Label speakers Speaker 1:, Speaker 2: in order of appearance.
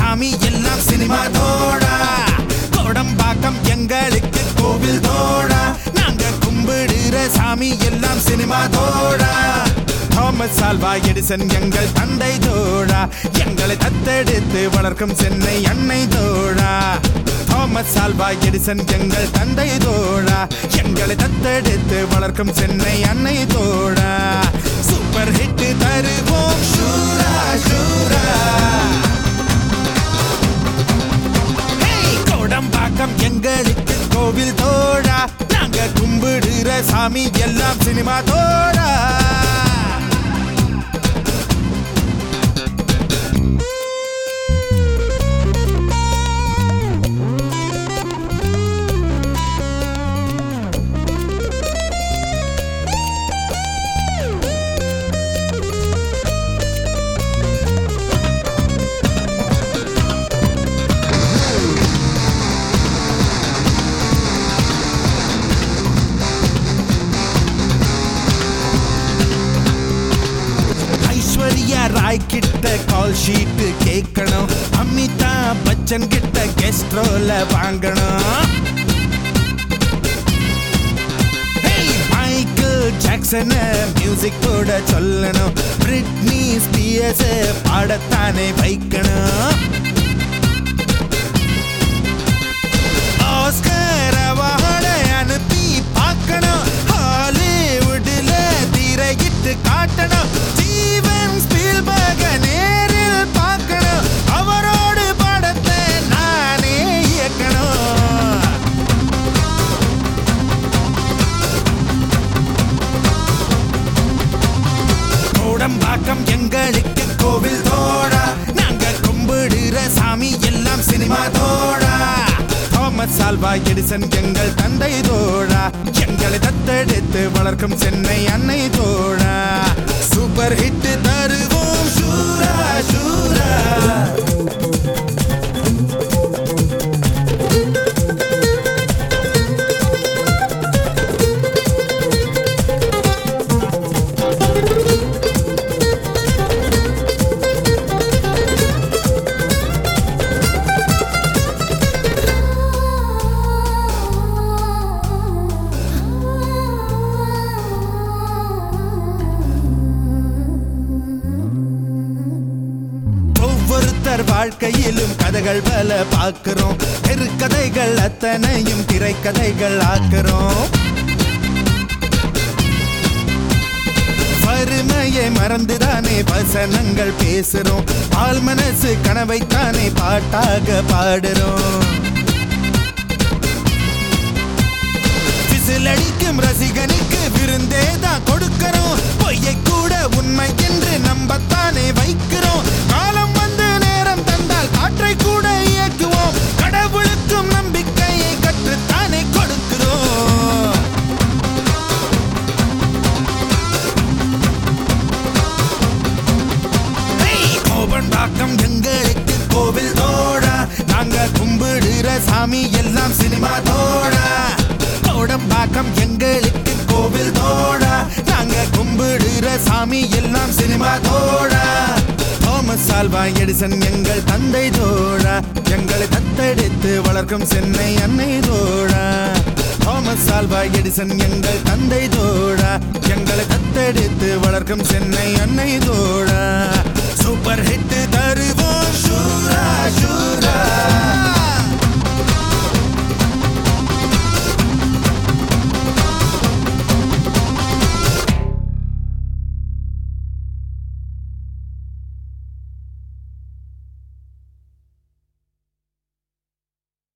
Speaker 1: சாமி எல்லாம் சினிமா தோடா கோடம்பாக்கம் எங்களுக்கு கோவில் தோடா நாங்க கும்பிடுற சாமி எல்லாம் சினிமா தோடா தாமஸ் ஆல்வா எடிசன் எங்கள் தந்தை தோழா எங்களை தத்தெடுத்து வளர்க்கும் சென்னை அன்னை தோழா தாமஸ் ஆல்வா எடிசன் எங்கள் தந்தை தோழா எங்களை தத்தெடுத்து வளர்க்கும் சென்னை அன்னை தோழா சூப்பர் ஹிட் தருவோம் ஷூரா ஷூரா ஹேய், கோடம்பாக்கம் எங்களுக்கு கோவில் தோழா நாங்க கும்பிடுற சாமி எல்லாம் சினிமா தோழா ஐஸ்வர்யா ராய் கிட்ட கால் ஷீட் கேட்கணும் அமிதாப் பச்சன் கிட்ட கெஸ்ட் ரோல வாங்கணும் Hey, மைக்கேல் ஜாக்சன் மியூசிக் கூட சொல்லணும் பிரிட்னி ஸ்பியர்ஸ் பாடத்தானே வைக்கணும் ஆஸ்கர் அவார்டை அனுப்பி பார்க்கணும் ஹாலிவுட்ல திரையிட்டு காட்டணும் ஜீவன் ஸ்பீல்பர்க நேரில் பார்க்கணும் அவரோடு படத்தை நானே இயக்கணும் கோடம்பாக்கம் எங்களுக்கு கோவில் தோடா நாங்க கும்பிடுற சாமி எல்லாம் சினிமா தோடா தாமஸ் ஆல்வா எடிசன் எங்கள் தந்தை தோழா எங்களை தத்தெடுத்து வளர்க்கும் சென்னை அன்னை தோழா சூப்பர் ஹிட் தருவோம் ஷூரா ஷூரா ஒவ்வொருத்தர் வாழ்க்கையிலும் கதைகள் பல பார்க்கிறோம் தெருக்கதைகள் அத்தனையும் திரைக்கதைகள் ஆக்குறோம் வறுமையை மறந்துதானே வசனங்கள் பேசுறோம் ஆள் மனசு கனவைத்தானே பாட்டாக பாடுறோம் விசில் அடிக்கும் ரசிகனுக்கு விருந்தே தான் கொடுக்கிறோம் பொய்யை கூட உண்மை என்று நம்பத்தானே வைக்கிறோம் காலம் வந்து நேரம் தந்தால் காற்றை கூட இயக்குவோம் கடவுளுக்கும் நம்பிக்கையை கற்றுத்தானே கொடுக்கிறோம் ஹேய், கோபண்டாக்கம் எங்களுக்கு கோவில் தோடா நாங்க கும்பிடுற சாமி எல்லாம் சினிமா தோடா கோடம்பாக்கம் எங்களுக்கு கோவில் தோடா நாங்க கும்பிடுற சாமி எல்லாம் சினிமா தோடா தாமஸ் ஆல்வா எடிசன் எங்கள் தந்தை தோழா எங்களை தத்தெடுத்து வளர்க்கும் சென்னை அன்னை தோழா தாமஸ் ஆல்வா எடிசன் எங்கள் தந்தை தோழா எங்களை தத்தெடுத்து வளர்க்கும் சென்னை அன்னை தோழா சூப்பர் ஹிட் தருவோம்